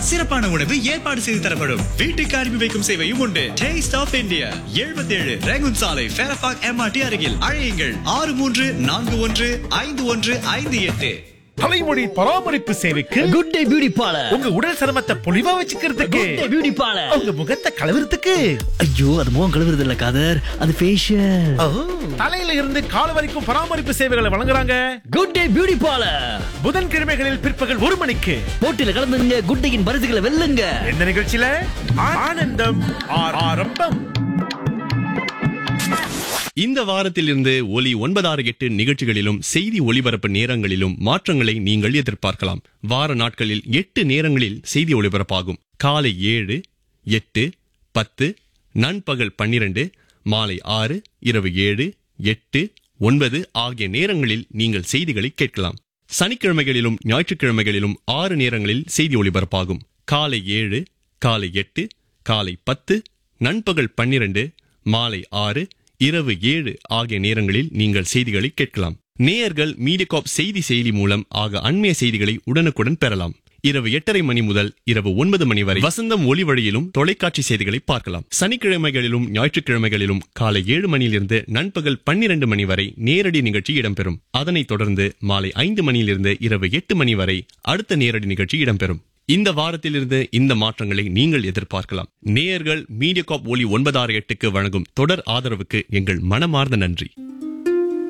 சிறப்பான உணவு ஏற்பாடு செய்து தரப்படும் வீட்டுக்கு அனுப்பி வைக்கும் சேவையும் உண்டு டேஸ்ட் ஆஃப் இந்தியா 77 ஏழு ரேகுன் சாலை ஃபேரபாக் எம்ஆர்டி அருகில் அழையுங்கள் ஆறு மூன்று நான்கு ஒன்று ஐந்து ஒன்று ஐந்து எட்டு தலைமுடி பராமரிப்பு சேவைக்கு குட் டே பியூட்டி பார்லர் உங்க உடல் சிரமத்தை பொலிவா வச்சுக்கிறதுக்கு குட் டே பியூட்டி பார்லர் உங்க முகத்தை கலவரத்துக்கு ஐயோ அது முகம் கழுவுறது இல்ல காதர் அது ஃபேஷியல் தலையில இருந்து கால் வரைக்கும் பராமரிப்பு சேவைகளை வழங்குறாங்க குட் டே பியூட்டி பார்லர் புதன்கிழமைகளில் பிற்பகல் ஒரு மணிக்கு போட்டியில கலந்துங்க குட் டேயின் பரிசுகளை வெல்லுங்க இந்த நிகழ்ச்சியில ஆனந்தம் ஆ- ஆரம்பம் இந்த வாரத்திலிருந்து ஒலி ஒன்பதாறு எட்டு நிகழ்ச்சிகளிலும் செய்தி ஒளிபரப்பு நேரங்களிலும் மாற்றங்களை நீங்கள் எதிர்பார்க்கலாம் வார நாட்களில் எட்டு நேரங்களில் செய்தி ஒளிபரப்பாகும் காலை ஏழு எட்டு பத்து நண்பகல் பன்னிரண்டு மாலை ஆறு இரவு ஏழு எட்டு ஒன்பது ஆகிய நேரங்களில் நீங்கள் செய்திகளை கேட்கலாம் சனிக்கிழமைகளிலும் ஞாயிற்றுக்கிழமைகளிலும் ஆறு நேரங்களில் செய்தி ஒளிபரப்பாகும் காலை ஏழு காலை எட்டு காலை பத்து நண்பகல் பன்னிரண்டு மாலை ஆறு இரவு ஏழு ஆகிய நேரங்களில் நீங்கள் செய்திகளை கேட்கலாம் நேயர்கள் மீடியகாப் செய்தி செயலி மூலம் ஆக அண்மைய செய்திகளை உடனுக்குடன் பெறலாம் இரவு எட்டரை மணி முதல் இரவு ஒன்பது மணி வரை வசந்தம் ஒளி வழியிலும் தொலைக்காட்சி செய்திகளை பார்க்கலாம் சனிக்கிழமைகளிலும் ஞாயிற்றுக்கிழமைகளிலும் காலை ஏழு மணியிலிருந்து நண்பகல் பன்னிரண்டு மணி வரை நேரடி நிகழ்ச்சி இடம்பெறும் அதனைத் தொடர்ந்து மாலை ஐந்து மணியிலிருந்து இரவு எட்டு மணி வரை அடுத்த நேரடி நிகழ்ச்சி இடம்பெறும் இந்த வாரத்திலிருந்து இந்த மாற்றங்களை நீங்கள் எதிர்பார்க்கலாம் நேயர்கள் மீடியகாப் ஒலி ஒன்பதாறு எட்டுக்கு வழங்கும் தொடர் ஆதரவுக்கு எங்கள் மனமார்ந்த நன்றி